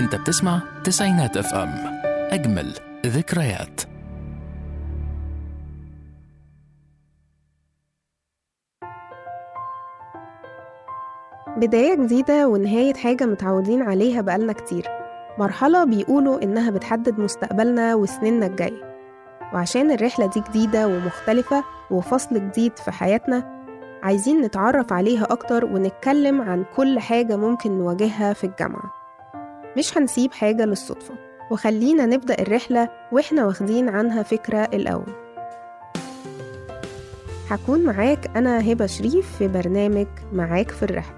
انت بتسمع تسعينات اف ام اجمل ذكريات بداية جديدة ونهاية حاجة متعودين عليها بقالنا كتير مرحلة بيقولوا إنها بتحدد مستقبلنا وسنيننا الجاية وعشان الرحلة دي جديدة ومختلفة وفصل جديد في حياتنا عايزين نتعرف عليها أكتر ونتكلم عن كل حاجة ممكن نواجهها في الجامعة مش هنسيب حاجة للصدفة وخلينا نبدأ الرحلة وإحنا واخدين عنها فكرة الأول هكون معاك أنا هبة شريف في برنامج معاك في الرحلة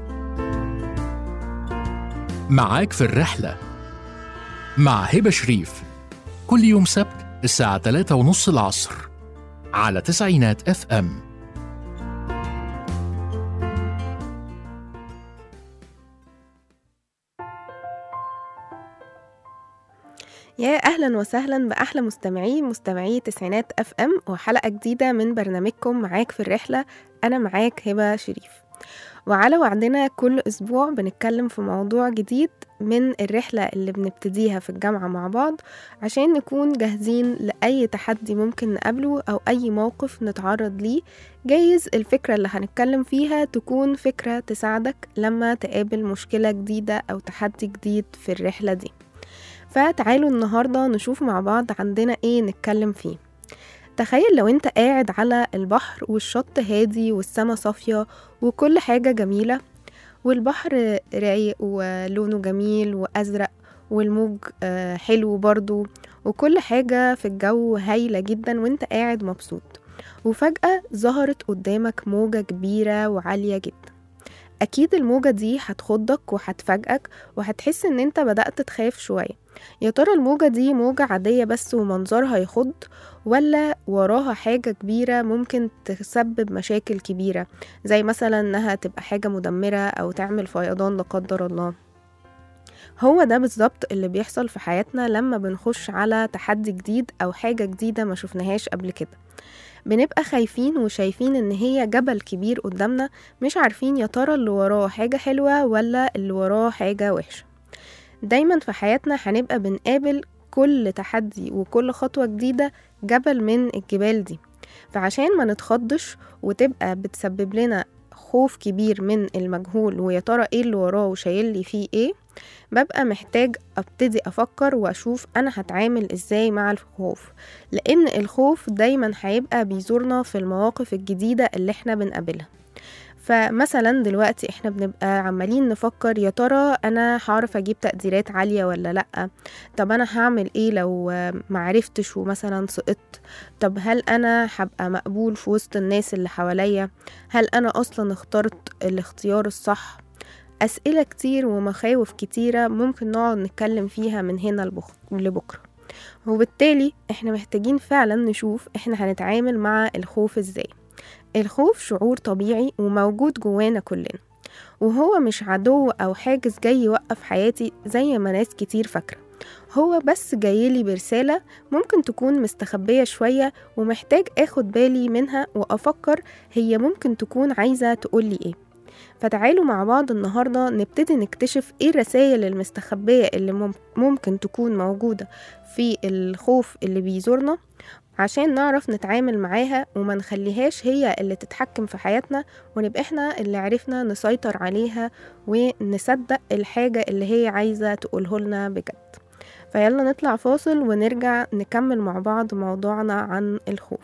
معاك في الرحلة مع هبة شريف كل يوم سبت الساعة 3 ونص العصر على تسعينات اف ام يا اهلا وسهلا باحلى مستمعين مستمعي تسعينات اف ام وحلقه جديده من برنامجكم معاك في الرحله انا معاك هبه شريف وعلى وعدنا كل اسبوع بنتكلم في موضوع جديد من الرحله اللي بنبتديها في الجامعه مع بعض عشان نكون جاهزين لاي تحدي ممكن نقابله او اي موقف نتعرض ليه جايز الفكره اللي هنتكلم فيها تكون فكره تساعدك لما تقابل مشكله جديده او تحدي جديد في الرحله دي فتعالوا النهاردة نشوف مع بعض عندنا ايه نتكلم فيه تخيل لو انت قاعد على البحر والشط هادي والسما صافية وكل حاجة جميلة والبحر رايق ولونه جميل وأزرق والموج آه، حلو برضو وكل حاجة في الجو هايلة جدا وانت قاعد مبسوط وفجأة ظهرت قدامك موجة كبيرة وعالية جدا أكيد الموجة دي هتخضك وهتفاجئك وهتحس إن أنت بدأت تخاف شوية يا ترى الموجة دي موجة عادية بس ومنظرها يخض ولا وراها حاجة كبيرة ممكن تسبب مشاكل كبيرة زي مثلا إنها تبقى حاجة مدمرة أو تعمل فيضان لا قدر الله هو ده بالظبط اللي بيحصل في حياتنا لما بنخش على تحدي جديد أو حاجة جديدة ما شفناهاش قبل كده بنبقى خايفين وشايفين ان هي جبل كبير قدامنا مش عارفين يا ترى اللي وراه حاجة حلوة ولا اللي وراه حاجة وحشة دايما في حياتنا هنبقى بنقابل كل تحدي وكل خطوة جديدة جبل من الجبال دي فعشان ما نتخضش وتبقى بتسبب لنا خوف كبير من المجهول ويا ترى ايه اللي وراه وشايل لي فيه ايه ببقى محتاج ابتدي افكر واشوف انا هتعامل ازاي مع الخوف لان الخوف دايما هيبقى بيزورنا في المواقف الجديدة اللي احنا بنقابلها فمثلا دلوقتي احنا بنبقى عمالين نفكر يا ترى انا هعرف اجيب تقديرات عالية ولا لا طب انا هعمل ايه لو معرفتش ومثلا سقطت طب هل انا هبقى مقبول في وسط الناس اللي حواليا هل انا اصلا اخترت الاختيار الصح أسئلة كتير ومخاوف كتيرة ممكن نقعد نتكلم فيها من هنا لبخ- لبكرة وبالتالي احنا محتاجين فعلا نشوف احنا هنتعامل مع الخوف ازاي الخوف شعور طبيعي وموجود جوانا كلنا وهو مش عدو أو حاجز جاي يوقف حياتي زي ما ناس كتير فاكرة هو بس جايلي برسالة ممكن تكون مستخبية شوية ومحتاج اخد بالي منها وأفكر هي ممكن تكون عايزة تقولي ايه فتعالوا مع بعض النهاردة نبتدي نكتشف ايه الرسائل المستخبية اللي مم- ممكن تكون موجودة في الخوف اللي بيزورنا عشان نعرف نتعامل معاها وما نخليهاش هي اللي تتحكم في حياتنا ونبقى احنا اللي عرفنا نسيطر عليها ونصدق الحاجة اللي هي عايزة تقوله لنا بجد فيلا نطلع فاصل ونرجع نكمل مع بعض موضوعنا عن الخوف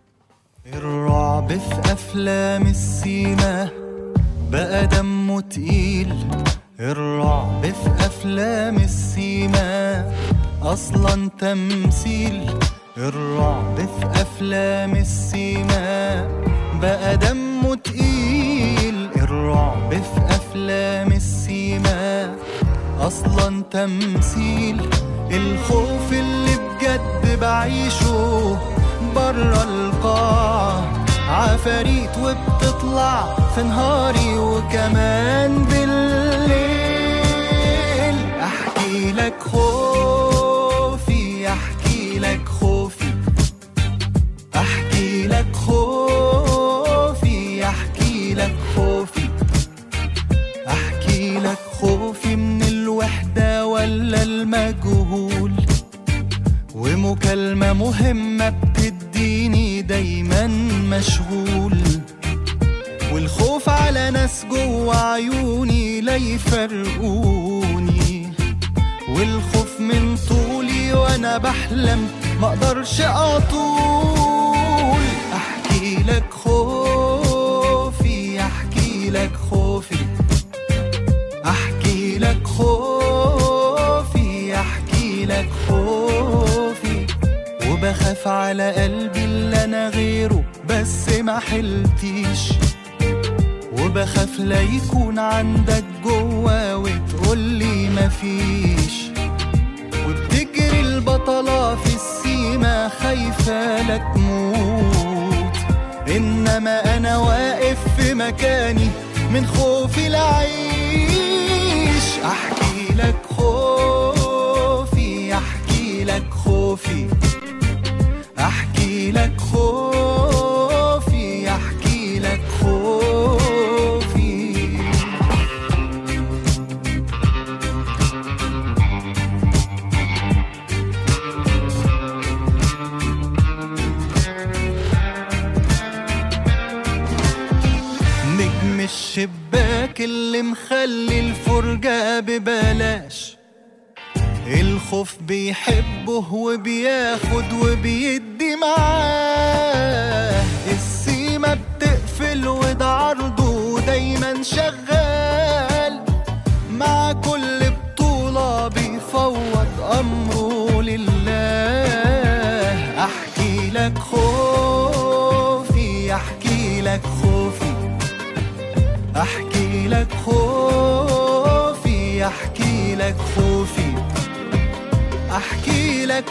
الرعب في أفلام السيما بقى دمه تقيل الرعب في أفلام السيما أصلا تمثيل الرعب في أفلام السيما بقى دمه تقيل الرعب في أفلام السيما أصلا تمثيل الخوف اللي بجد بعيشه برا القاعة عفاريت وبتطلع في نهاري وكمان بالليل احكي لك خوفي احكي لك خوفي احكي لك خوفي احكي لك خوفي احكي لك خوفي من الوحدة وهمة بتديني دايما مشغول والخوف على ناس جوا عيوني لا يفرقوني والخوف من طولي وانا بحلم مقدرش اطول احكي لك خوفي احكي لك خوفي احكي لك خوفي احكي لك خوفي وبخاف على قلبي اللي انا غيره بس ما حلتيش وبخاف لا يكون عندك جوا وتقولي مفيش وبتجري البطلة في السيما خايفة لا تموت إنما أنا واقف في مكاني من خوفي لعيش أحكي لك خوفي أحكي لك خوفي أحكي لك خوفي أحكي لك خوفي نجم الشباك اللي مخلي الفرجة ببلاش الخوف بيحبه وبياخد وبيدي معاه السيما بتقفل وده عرضه دايما شغال مع كل بطولة بيفوض أمره لله أحكي لك خوفي أحكي لك خوفي أحكي لك خوفي أحكي لك خوفي أحكي لك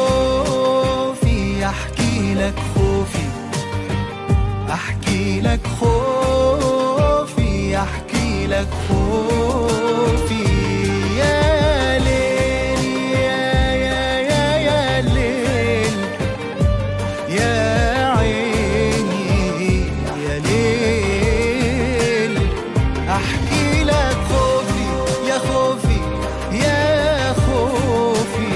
خوفي أحكي لك خوفي أحكي لك خوفي أحكي لك خوفي يا ليل يا يا يا يا ليل يا عيني يا ليل احكي لك خوفي يا خوفي يا خوفي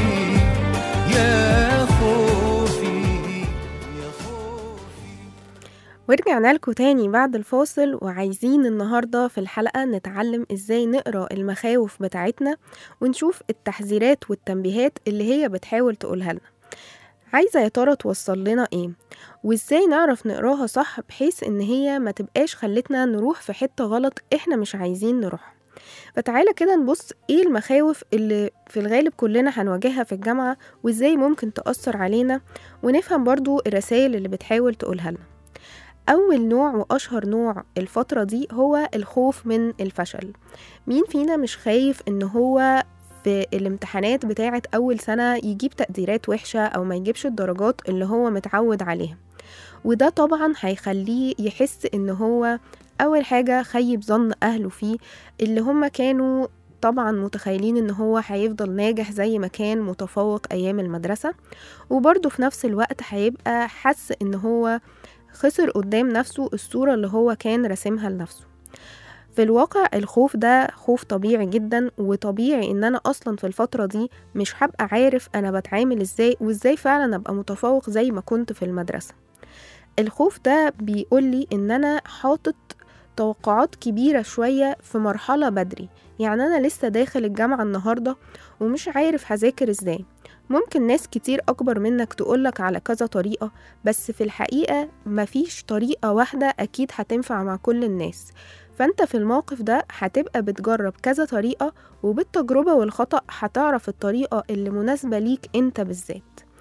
يا خوفي يا خوفي ورجعنا لكم تاني بعد الفاصل وعايزين النهاردة في الحلقة نتعلم ازاي نقرا المخاوف بتاعتنا ونشوف التحذيرات والتنبيهات اللي هي بتحاول تقولها لنا عايزة يا ترى توصل لنا ايه وازاي نعرف نقراها صح بحيث ان هي ما تبقاش خلتنا نروح في حتة غلط احنا مش عايزين نروح فتعالى كده نبص ايه المخاوف اللي في الغالب كلنا هنواجهها في الجامعة وازاي ممكن تأثر علينا ونفهم برضو الرسائل اللي بتحاول تقولها لنا أول نوع وأشهر نوع الفترة دي هو الخوف من الفشل مين فينا مش خايف إن هو في الامتحانات بتاعة أول سنة يجيب تقديرات وحشة أو ما يجيبش الدرجات اللي هو متعود عليها وده طبعا هيخليه يحس إن هو أول حاجة خيب ظن أهله فيه اللي هم كانوا طبعا متخيلين ان هو هيفضل ناجح زي ما كان متفوق ايام المدرسة وبرضه في نفس الوقت هيبقى حس ان هو خسر قدام نفسه الصورة اللي هو كان راسمها لنفسه في الواقع الخوف ده خوف طبيعي جدا وطبيعي ان انا اصلا في الفترة دي مش هبقى عارف انا بتعامل ازاي وازاي فعلا ابقى متفوق زي ما كنت في المدرسة الخوف ده بيقولي ان انا حاطط توقعات كبيرة شوية في مرحلة بدري يعني أنا لسه داخل الجامعة النهاردة ومش عارف هذاكر ازاي ممكن ناس كتير أكبر منك تقولك على كذا طريقة بس في الحقيقة مفيش طريقة واحدة أكيد هتنفع مع كل الناس فأنت في الموقف ده هتبقى بتجرب كذا طريقة وبالتجربة والخطأ هتعرف الطريقة اللي مناسبة ليك أنت بالذات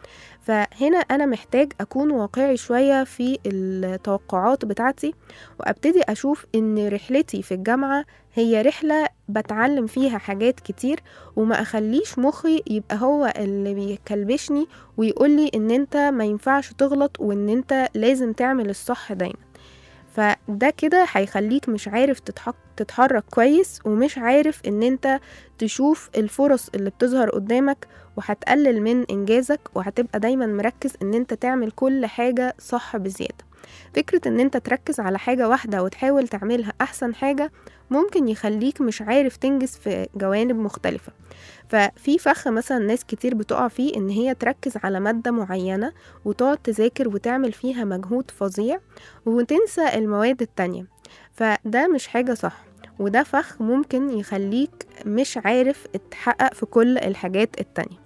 فهنا أنا محتاج أكون واقعي شوية في التوقعات بتاعتي وأبتدي أشوف إن رحلتي في الجامعة هي رحلة بتعلم فيها حاجات كتير وما أخليش مخي يبقى هو اللي بيكلبشني ويقولي إن أنت ما ينفعش تغلط وإن أنت لازم تعمل الصح دايما فده كده هيخليك مش عارف تتحك تتحرك كويس ومش عارف ان انت تشوف الفرص اللي بتظهر قدامك وهتقلل من انجازك وهتبقى دايما مركز ان انت تعمل كل حاجة صح بزيادة فكرة ان انت تركز على حاجة واحدة وتحاول تعملها احسن حاجة ممكن يخليك مش عارف تنجز في جوانب مختلفة ففي فخ مثلا ناس كتير بتقع فيه ان هي تركز على مادة معينة وتقعد تذاكر وتعمل فيها مجهود فظيع وتنسى المواد التانية فده مش حاجة صح وده فخ ممكن يخليك مش عارف تحقق في كل الحاجات التانية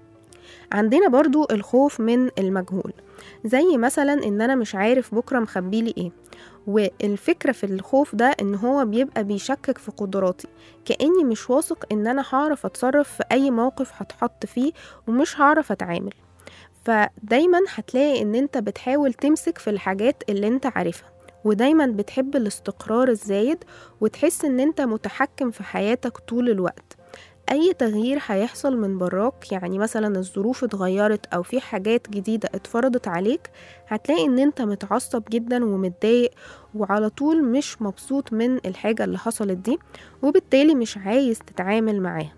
عندنا برضو الخوف من المجهول زي مثلا ان انا مش عارف بكرة مخبيلي ايه والفكرة في الخوف ده ان هو بيبقى بيشكك في قدراتي كأني مش واثق ان انا هعرف اتصرف في اي موقف هتحط فيه ومش هعرف اتعامل فدايما هتلاقي ان انت بتحاول تمسك في الحاجات اللي انت عارفها ودايما بتحب الاستقرار الزايد وتحس ان انت متحكم في حياتك طول الوقت اي تغيير هيحصل من براك يعني مثلا الظروف اتغيرت او في حاجات جديدة اتفرضت عليك هتلاقي ان انت متعصب جدا ومتضايق وعلى طول مش مبسوط من الحاجة اللي حصلت دي وبالتالي مش عايز تتعامل معاها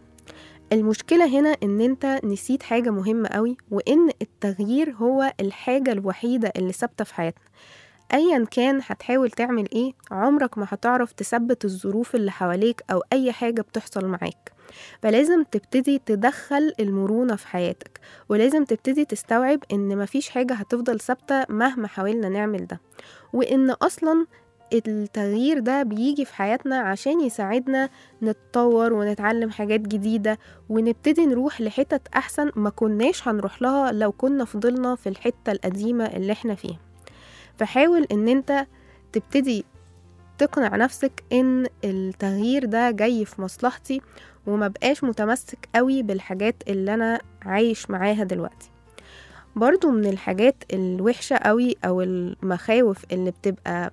المشكلة هنا ان انت نسيت حاجة مهمة قوي وان التغيير هو الحاجة الوحيدة اللي ثابتة في حياتنا ايا كان هتحاول تعمل ايه عمرك ما هتعرف تثبت الظروف اللي حواليك او اي حاجة بتحصل معاك فلازم تبتدي تدخل المرونة في حياتك ولازم تبتدي تستوعب ان مفيش حاجة هتفضل ثابتة مهما حاولنا نعمل ده وان اصلا التغيير ده بيجي في حياتنا عشان يساعدنا نتطور ونتعلم حاجات جديدة ونبتدي نروح لحتت أحسن ما كناش هنروح لها لو كنا فضلنا في الحتة القديمة اللي احنا فيها فحاول ان انت تبتدي تقنع نفسك ان التغيير ده جاي في مصلحتي وما بقاش متمسك قوي بالحاجات اللي انا عايش معاها دلوقتي برضو من الحاجات الوحشة قوي او المخاوف اللي بتبقى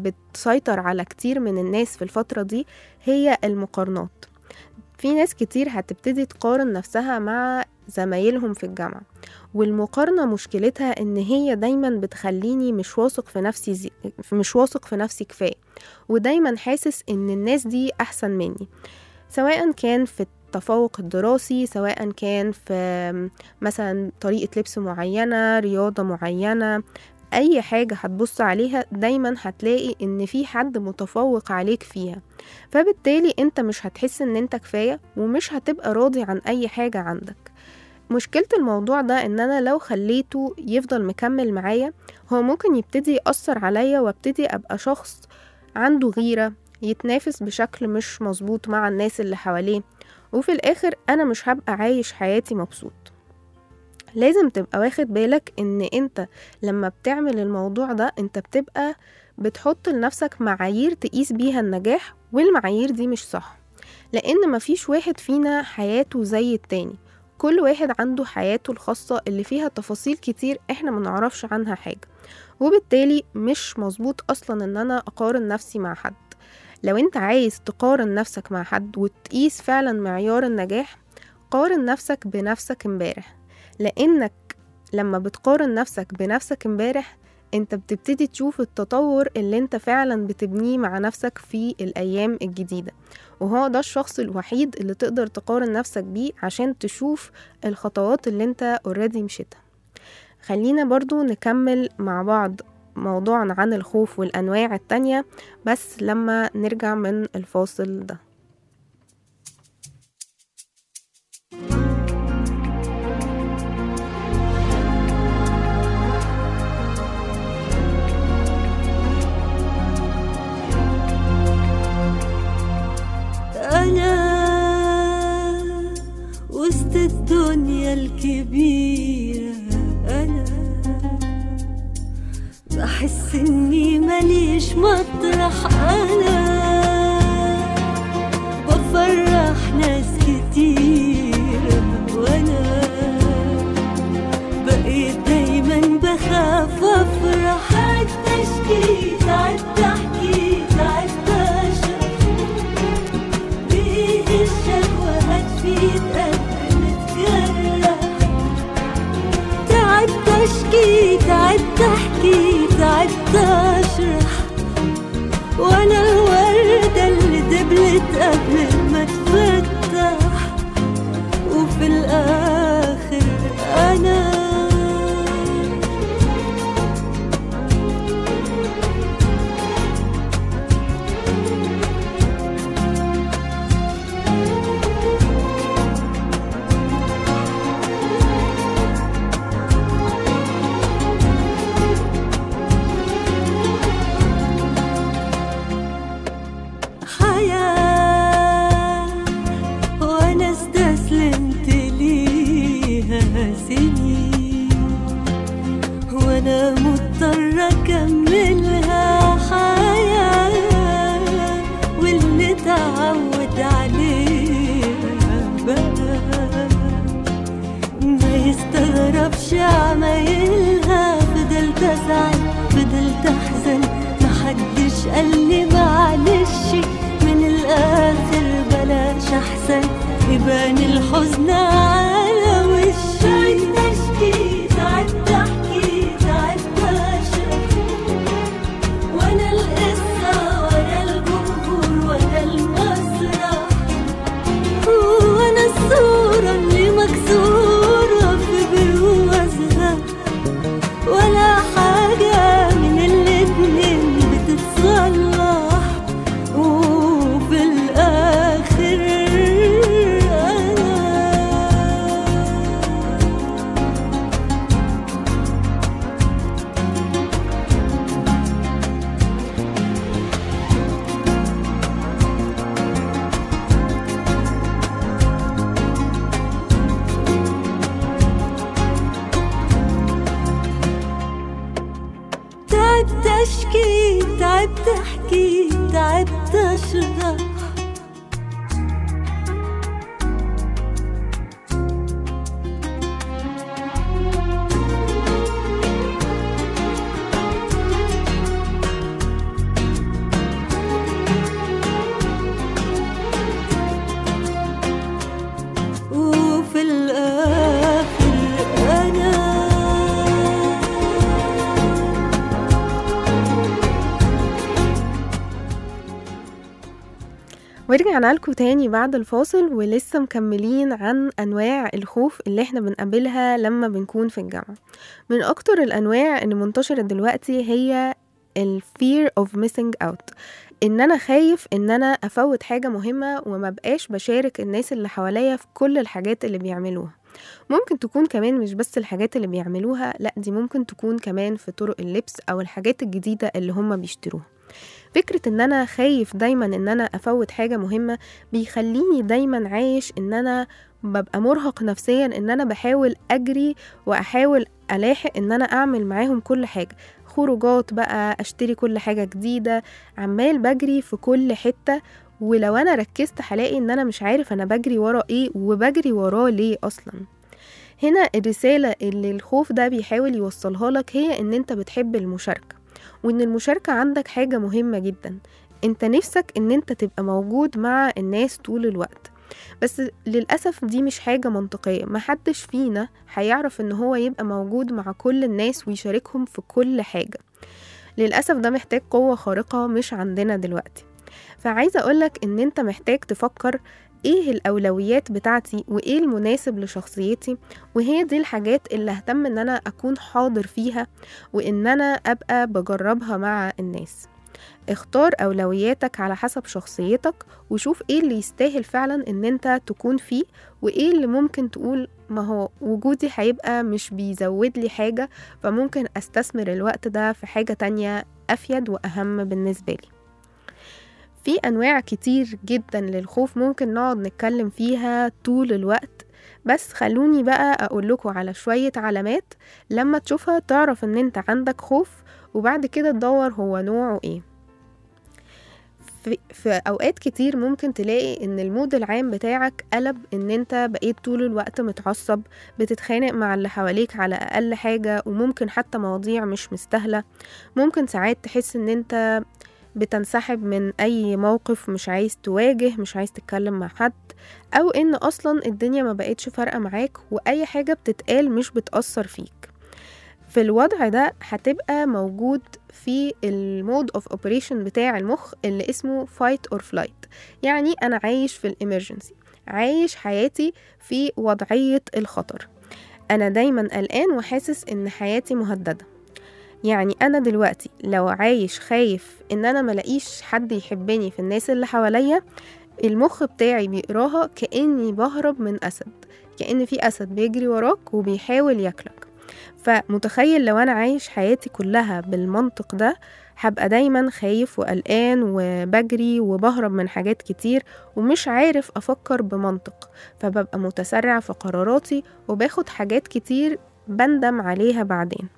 بتسيطر على كتير من الناس في الفترة دي هي المقارنات في ناس كتير هتبتدي تقارن نفسها مع زمايلهم في الجامعة والمقارنة مشكلتها ان هي دايما بتخليني مش واثق في نفسي زي... مش واثق في نفسي كفاية ودايما حاسس ان الناس دي احسن مني سواء كان في التفوق الدراسي سواء كان في مثلا طريقة لبس معينة رياضة معينة اي حاجة هتبص عليها دايما هتلاقي ان في حد متفوق عليك فيها فبالتالي انت مش هتحس ان انت كفاية ومش هتبقى راضي عن اي حاجة عندك مشكلة الموضوع ده ان انا لو خليته يفضل مكمل معايا هو ممكن يبتدي يأثر عليا وابتدي ابقى شخص عنده غيرة يتنافس بشكل مش مظبوط مع الناس اللي حواليه وفي الاخر انا مش هبقى عايش حياتي مبسوط لازم تبقى واخد بالك ان انت لما بتعمل الموضوع ده انت بتبقى بتحط لنفسك معايير تقيس بيها النجاح والمعايير دي مش صح لان مفيش واحد فينا حياته زي التاني كل واحد عنده حياته الخاصة اللي فيها تفاصيل كتير احنا منعرفش عنها حاجة وبالتالي مش مظبوط اصلا ان انا اقارن نفسي مع حد لو انت عايز تقارن نفسك مع حد وتقيس فعلا معيار النجاح قارن نفسك بنفسك امبارح لانك لما بتقارن نفسك بنفسك امبارح انت بتبتدي تشوف التطور اللي انت فعلا بتبنيه مع نفسك في الايام الجديدة وهو ده الشخص الوحيد اللي تقدر تقارن نفسك بيه عشان تشوف الخطوات اللي انت اوريدي مشيتها خلينا برضو نكمل مع بعض موضوعنا عن الخوف والانواع التانية بس لما نرجع من الفاصل ده أنا وسط الدنيا الكبيرة أنا بحس إني ماليش مطرح أنا بفرح ناس كتير وأنا بقيت دايما بخاف أفرح قعدت أشكي قعدت أحكي قعدت أشرح بيه الشكوى هتفيد أنا متجرح تعبت أشكي تعبت أحكي تعبت أشرح وأنا اتعود عليها بقى ما يستغربش عمايلها فضلت ازعل فضلت احزن محدش قال لي معلش من الاخر بلاش احسن يبان الحزن على وشي تعبت اشكي تعبت احكي تعبت اشرح وانا القصه وانا الجمهور وانا المسرح وانا الصورة اللي مكسورة في بروزها ولا حاجة من الاتنين بتتصلح وفي الآخر أنا تعبت اشكي تعبت احكي تعبت اشرح وفي الآخر أنا ورجعنا لكم تاني بعد الفاصل ولسه مكملين عن أنواع الخوف اللي احنا بنقابلها لما بنكون في الجامعة من أكتر الأنواع اللي منتشرة دلوقتي هي ال fear of missing out إن أنا خايف إن أنا أفوت حاجة مهمة وما بقاش بشارك الناس اللي حواليا في كل الحاجات اللي بيعملوها ممكن تكون كمان مش بس الحاجات اللي بيعملوها لأ دي ممكن تكون كمان في طرق اللبس أو الحاجات الجديدة اللي هم بيشتروها فكرة ان انا خايف دايما ان انا افوت حاجة مهمة بيخليني دايما عايش ان انا ببقى مرهق نفسيا ان انا بحاول اجري واحاول الاحق ان انا اعمل معاهم كل حاجة خروجات بقى اشتري كل حاجة جديدة عمال بجري في كل حتة ولو انا ركزت هلاقي ان انا مش عارف انا بجري ورا ايه وبجري وراه ليه اصلا هنا الرسالة اللي الخوف ده بيحاول يوصلها لك هي ان انت بتحب المشاركة وان المشاركة عندك حاجة مهمة جدا انت نفسك ان انت تبقى موجود مع الناس طول الوقت بس للأسف دي مش حاجة منطقية محدش فينا هيعرف ان هو يبقى موجود مع كل الناس ويشاركهم في كل حاجة للأسف ده محتاج قوة خارقة مش عندنا دلوقتي فعايزة أقولك إن أنت محتاج تفكر إيه الأولويات بتاعتي وإيه المناسب لشخصيتي وهي دي الحاجات اللي أهتم إن أنا أكون حاضر فيها وإن أنا أبقى بجربها مع الناس اختار أولوياتك على حسب شخصيتك وشوف إيه اللي يستاهل فعلا إن أنت تكون فيه وإيه اللي ممكن تقول ما هو وجودي هيبقى مش بيزود لي حاجة فممكن أستثمر الوقت ده في حاجة تانية أفيد وأهم بالنسبة لي في أنواع كتير جدا للخوف ممكن نقعد نتكلم فيها طول الوقت بس خلوني بقى أقول لكم على شوية علامات لما تشوفها تعرف إن أنت عندك خوف وبعد كده تدور هو نوعه إيه في, في أوقات كتير ممكن تلاقي إن المود العام بتاعك قلب إن أنت بقيت طول الوقت متعصب بتتخانق مع اللي حواليك على أقل حاجة وممكن حتى مواضيع مش مستاهلة ممكن ساعات تحس إن أنت بتنسحب من أي موقف مش عايز تواجه مش عايز تتكلم مع حد أو إن أصلا الدنيا ما بقتش فارقة معاك وأي حاجة بتتقال مش بتأثر فيك في الوضع ده هتبقى موجود في المود اوف اوبريشن بتاع المخ اللي اسمه fight or flight يعني انا عايش في الامرجنسي عايش حياتي في وضعية الخطر انا دايما قلقان وحاسس ان حياتي مهددة يعني انا دلوقتي لو عايش خايف ان انا ملاقيش حد يحبني في الناس اللي حواليا المخ بتاعي بيقراها كاني بهرب من اسد كان في اسد بيجري وراك وبيحاول ياكلك فمتخيل لو انا عايش حياتي كلها بالمنطق ده هبقى دايما خايف وقلقان وبجري وبهرب من حاجات كتير ومش عارف افكر بمنطق فببقى متسرع في قراراتي وباخد حاجات كتير بندم عليها بعدين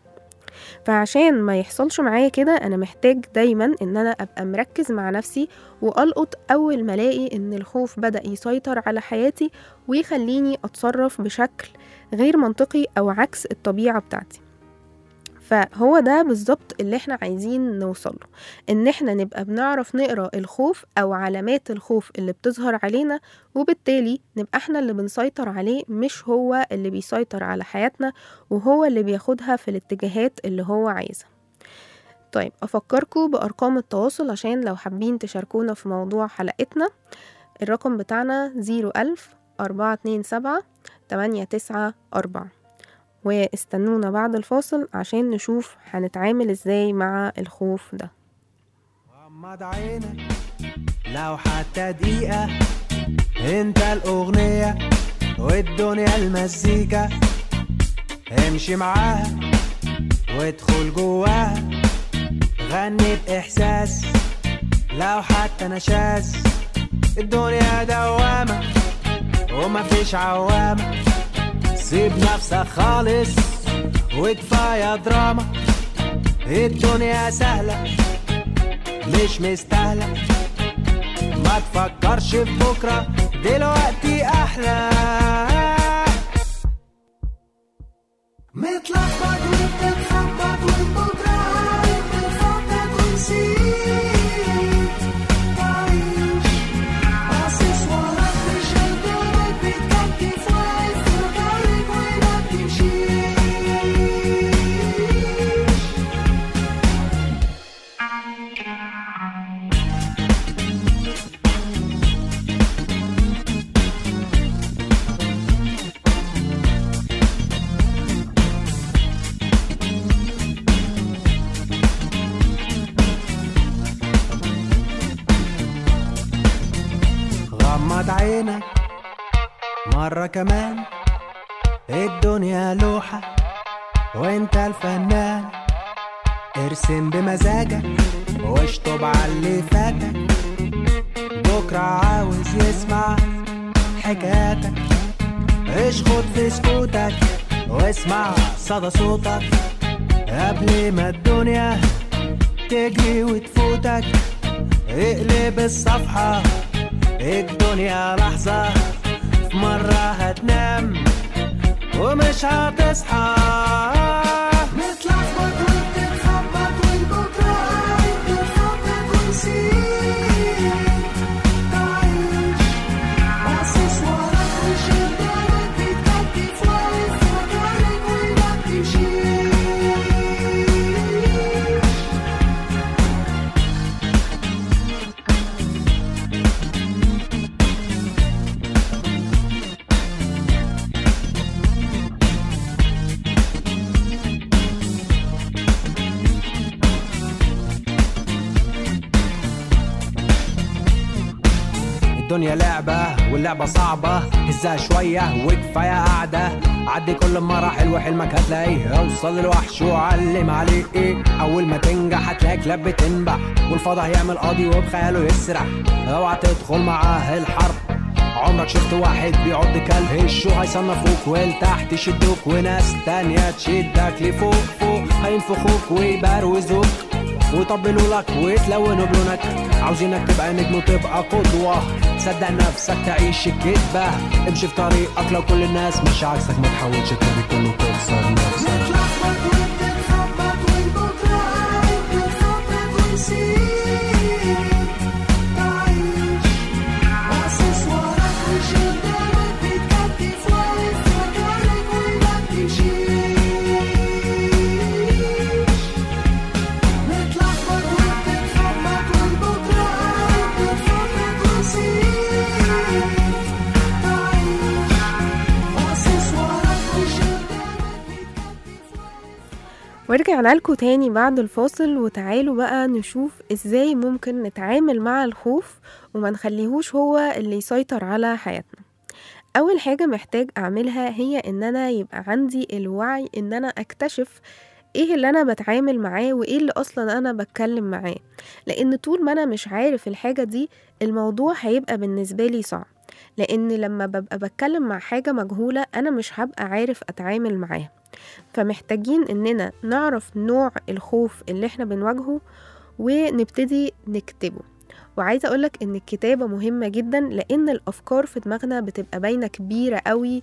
فعشان ما يحصلش معايا كده انا محتاج دايما ان انا ابقى مركز مع نفسي والقط اول ما الاقي ان الخوف بدا يسيطر على حياتي ويخليني اتصرف بشكل غير منطقي او عكس الطبيعه بتاعتي فهو ده بالظبط اللي احنا عايزين نوصله ان احنا نبقى بنعرف نقرا الخوف او علامات الخوف اللي بتظهر علينا وبالتالي نبقى احنا اللي بنسيطر عليه مش هو اللي بيسيطر على حياتنا وهو اللي بياخدها في الاتجاهات اللي هو عايزها طيب أفكركم بأرقام التواصل عشان لو حابين تشاركونا في موضوع حلقتنا الرقم بتاعنا زيرو ألف أربعة اتنين سبعة تمانية تسعة أربعة واستنونا بعد الفاصل عشان نشوف هنتعامل ازاي مع الخوف ده غمض عينك لو حتى دقيقة انت الأغنية والدنيا المزيكا امشي معاها وادخل جواها غني بإحساس لو حتى نشاز الدنيا دوامة ومفيش عوامة سيب نفسك خالص وكفاية دراما الدنيا سهلة مش مستاهلة ما تفكرش في بكرة دلوقتي أحلى متلخبط وبتتخبط والبكرة عارف بتخطط ونسيت تعيش باصص وراك مش قدامك بتكتف واقف في مكانك وما بتمشيش غمض عينك مرة كمان الدنيا لوحة وانت الفنان ارسم بمزاجك واشطب على اللي فاتك بكرة عاوز يسمع حكاياتك اشخط في سكوتك واسمع صدى صوتك قبل ما الدنيا تجري وتفوتك اقلب الصفحة الدنيا لحظة في مرة هتنام ومش هتصحى متلخبط وبتتخبط والبكرة عارف بتخطط ونسيت تعيش باصص وراك مش قدامك بتكتف واقف في مكانك وما بتمشيش الدنيا لعبة واللعبة صعبة هزها شوية وكفاية قاعدة عدي كل المراحل وحلمك هتلاقيه اوصل للوحش وعلم عليه ايه اول ما تنجح هتلاقي كلاب بتنبح والفضا هيعمل قاضي وبخياله يسرح اوعى تدخل معاه الحرب عمرك شفت واحد بيعض كلب الشو هيصنفوك ولتحت يشدوك وناس تانية تشدك لفوق فوق هينفخوك ويبروزوك ويطبلوا لك ويتلونوا بلونك عاوزينك تبقى نجم وتبقى قدوة صدق نفسك تعيش الكدبة امشي في طريقك لو كل الناس مش عكسك ما تحاولش تبقى كله تخسر نفسك متلخبط وبتتخبط والبكرة عارف بتخطط ونسيت تعيش باصص وراك مش قدامك بتكتف واقف في مكانك وما بتمشيش متلخبط وبتتخبط والبكرة عارف بتخطط ونسيت تعيش باصص وراك مش قدامك بتكتف ورجعنا لكم تاني بعد الفاصل وتعالوا بقى نشوف ازاي ممكن نتعامل مع الخوف وما نخليهوش هو اللي يسيطر على حياتنا اول حاجة محتاج اعملها هي ان انا يبقى عندي الوعي ان انا اكتشف ايه اللي انا بتعامل معاه وايه اللي اصلا انا بتكلم معاه لان طول ما انا مش عارف الحاجة دي الموضوع هيبقى بالنسبة لي صعب لان لما ببقى بتكلم مع حاجة مجهولة انا مش هبقى عارف اتعامل معاها فمحتاجين إننا نعرف نوع الخوف اللي احنا بنواجهه ونبتدي نكتبه وعايزة أقولك إن الكتابة مهمة جدا لأن الأفكار في دماغنا بتبقى باينة كبيرة قوي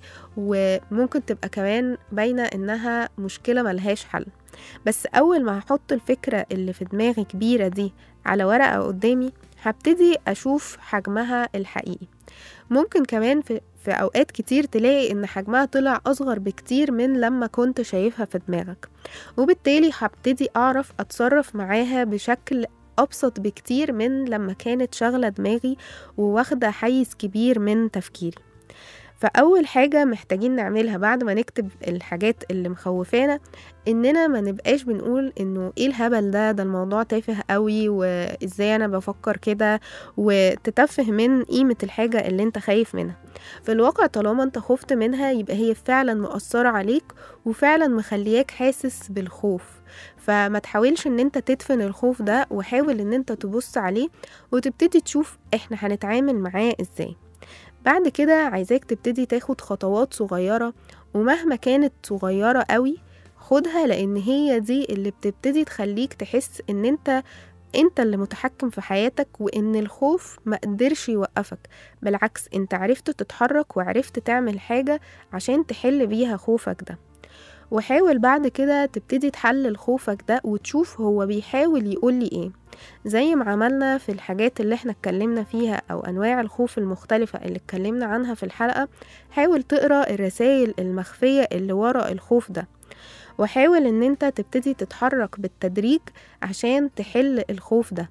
وممكن تبقى كمان باينة إنها مشكلة ملهاش حل بس أول ما هحط الفكرة اللي في دماغي كبيرة دي على ورقة قدامي هبتدي أشوف حجمها الحقيقي ممكن كمان في, في أوقات كتير تلاقي إن حجمها طلع أصغر بكتير من لما كنت شايفها في دماغك وبالتالي هبتدي أعرف أتصرف معاها بشكل أبسط بكتير من لما كانت شاغلة دماغي وواخدة حيز كبير من تفكيري فأول حاجة محتاجين نعملها بعد ما نكتب الحاجات اللي مخوفانا إننا ما نبقاش بنقول إنه إيه الهبل ده ده الموضوع تافه قوي وإزاي أنا بفكر كده وتتفه من قيمة الحاجة اللي أنت خايف منها في الواقع طالما أنت خفت منها يبقى هي فعلا مؤثرة عليك وفعلا مخلياك حاسس بالخوف فما تحاولش ان انت تدفن الخوف ده وحاول ان انت تبص عليه وتبتدي تشوف احنا هنتعامل معاه ازاي بعد كده عايزاك تبتدي تاخد خطوات صغيرة ومهما كانت صغيرة قوي خدها لان هي دي اللي بتبتدي تخليك تحس ان انت انت اللي متحكم في حياتك وان الخوف ما قدرش يوقفك بالعكس انت عرفت تتحرك وعرفت تعمل حاجة عشان تحل بيها خوفك ده وحاول بعد كده تبتدي تحلل خوفك ده وتشوف هو بيحاول يقولي ايه زي ما عملنا في الحاجات اللي احنا اتكلمنا فيها او انواع الخوف المختلفة اللي اتكلمنا عنها في الحلقة حاول تقرا الرسائل المخفية اللي ورا الخوف ده وحاول ان انت تبتدي تتحرك بالتدريج عشان تحل الخوف ده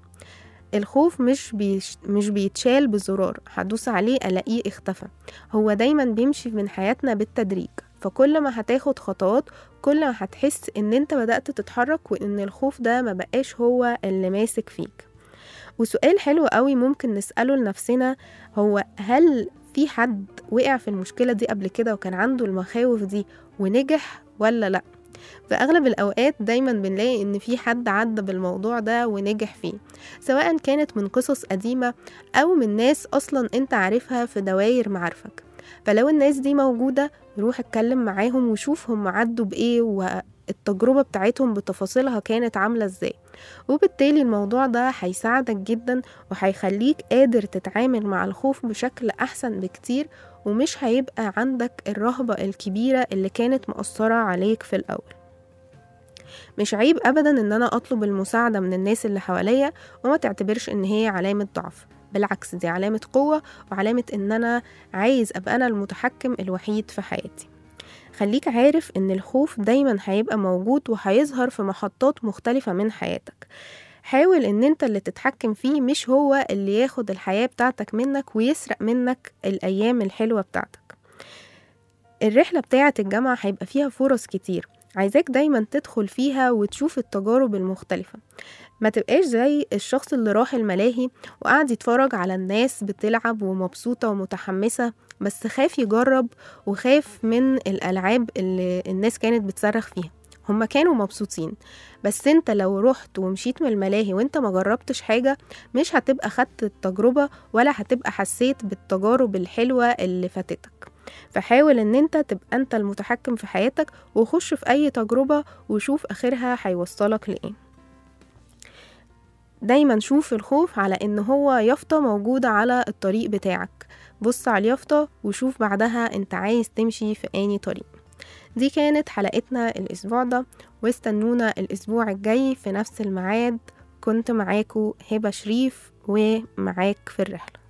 الخوف مش بيش مش بيتشال بزرار هدوس عليه الاقيه اختفى هو دايما بيمشي من حياتنا بالتدريج فكل ما هتاخد خطوات كل ما هتحس ان انت بدأت تتحرك وان الخوف ده ما بقاش هو اللي ماسك فيك وسؤال حلو قوي ممكن نسأله لنفسنا هو هل في حد وقع في المشكلة دي قبل كده وكان عنده المخاوف دي ونجح ولا لأ في أغلب الأوقات دايما بنلاقي إن في حد عدى بالموضوع ده ونجح فيه سواء كانت من قصص قديمة أو من ناس أصلا أنت عارفها في دواير معارفك فلو الناس دي موجودة روح اتكلم معاهم وشوف هم عدوا بإيه والتجربة بتاعتهم بتفاصيلها كانت عاملة ازاي وبالتالي الموضوع ده هيساعدك جدا وهيخليك قادر تتعامل مع الخوف بشكل أحسن بكتير ومش هيبقى عندك الرهبة الكبيرة اللي كانت مؤثرة عليك في الأول مش عيب أبدا إن أنا أطلب المساعدة من الناس اللي حواليا وما تعتبرش إن هي علامة ضعف بالعكس دي علامة قوة وعلامة إن أنا عايز أبقى أنا المتحكم الوحيد في حياتي خليك عارف إن الخوف دايما هيبقى موجود وهيظهر في محطات مختلفة من حياتك حاول إن أنت اللي تتحكم فيه مش هو اللي ياخد الحياة بتاعتك منك ويسرق منك الأيام الحلوة بتاعتك الرحلة بتاعة الجامعة هيبقى فيها فرص كتير عايزاك دايما تدخل فيها وتشوف التجارب المختلفة ما تبقاش زي الشخص اللي راح الملاهي وقعد يتفرج على الناس بتلعب ومبسوطة ومتحمسة بس خاف يجرب وخاف من الألعاب اللي الناس كانت بتصرخ فيها هما كانوا مبسوطين بس انت لو رحت ومشيت من الملاهي وانت ما جربتش حاجة مش هتبقى خدت التجربة ولا هتبقى حسيت بالتجارب الحلوة اللي فاتتك فحاول ان انت تبقى انت المتحكم في حياتك وخش في اي تجربة وشوف اخرها هيوصلك لايه دايما شوف الخوف على ان هو يافطة موجودة على الطريق بتاعك بص على اليافطة وشوف بعدها انت عايز تمشي في اني طريق دي كانت حلقتنا الاسبوع ده واستنونا الاسبوع الجاي في نفس الميعاد كنت معاكو هبة شريف ومعاك في الرحلة